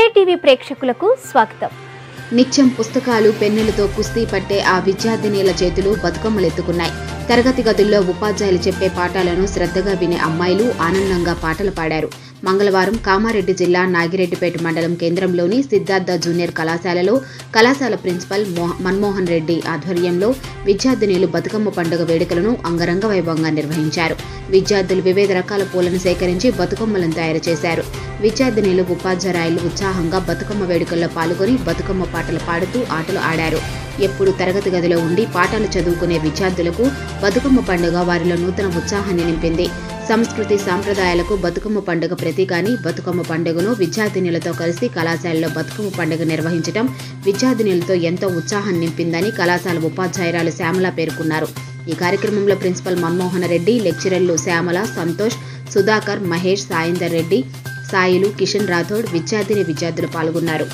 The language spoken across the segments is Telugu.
టుడే టీవీ ప్రేక్షకులకు స్వాగతం నిత్యం పుస్తకాలు పెన్నులతో కుస్తీ పట్టే ఆ విద్యార్థినీల చేతులు బతుకమ్మలెత్తుకున్నాయి తరగతి గదుల్లో ఉపాధ్యాయులు చెప్పే పాఠాలను శ్రద్ధగా వినే అమ్మాయిలు ఆనందంగా పాటలు పాడారు మంగళవారం కామారెడ్డి జిల్లా నాగిరెడ్డిపేట మండలం కేంద్రంలోని సిద్ధార్థ జూనియర్ కళాశాలలో కళాశాల ప్రిన్సిపల్ మోహ- మన్మోహన్ రెడ్డి ఆధ్వర్యంలో విద్యార్థినీలు బతుకమ్మ పండుగ వేడుకలను అంగరంగ వైభవంగా నిర్వహించారు విద్యార్థులు వివిధ రకాల పూలను సేకరించి బతుకమ్మలను తయారు చేశారు విద్యార్థినీలు ఉపాధ్యాయులు ఉత్సాహంగా బతుకమ్మ వేడుకల్లో పాల్గొని బతుకమ్మ పాటలు పాడుతూ ఆటలు ఆడారు ఎప్పుడు తరగతి గదిలో ఉండి పాఠాలు చదువుకునే విద్యార్థులకు బతుకమ్మ పండుగ వారిలో నూతన ఉత్సాహాన్ని నింపింది సంస్కృతి సాంప్రదాయాలకు బతుకమ్మ పండుగ ప్రతీకాని బతుకమ్మ పండుగను విద్యార్థినులతో కలిసి కళాశాలలో బతుకమ్మ పండుగ నిర్వహించడం విద్యార్థినులతో ఎంతో ఉత్సాహం నింపిందని కళాశాల ఉపాధ్యాయురాలు శ్యామల పేర్కొన్నారు ఈ కార్యక్రమంలో ప్రిన్సిపల్ మన్మోహన్ రెడ్డి లెక్చరర్లు శ్యామల సంతోష్ సుధాకర్ మహేష్ సాయిందర్ రెడ్డి సాయిలు కిషన్ రాథోడ్ విద్యార్థిని విద్యార్థులు పాల్గొన్నారు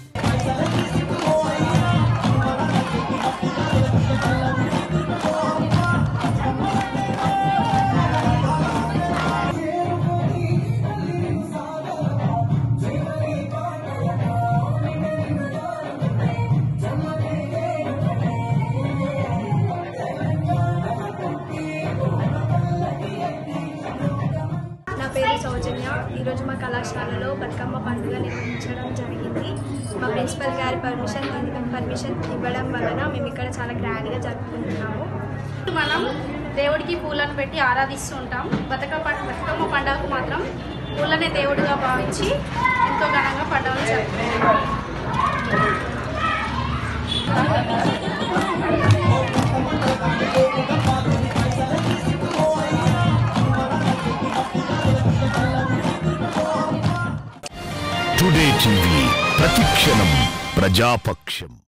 నా పేరు సౌజన్య ఈరోజు మా కళాశాలలో బతుకమ్మ పండుగ నిర్వహించడం జరిగింది మా ప్రిన్సిపల్ గారి పర్మిషన్ పర్మిషన్ ఇవ్వడం వలన మేము ఇక్కడ చాలా గ్రాండ్గా జరుపుకుంటున్నాము మనం దేవుడికి పూలను పెట్టి ఆరాధిస్తూ ఉంటాం బతుకమ్మ బతుకమ్మ పండుగకు మాత్రం పూలనే దేవుడిగా భావించి ఎంతో ఘనంగా పండుగలు జరుపుకుంటాం టుడే టీవీ ప్రతిక్షణం ప్రజాపక్షం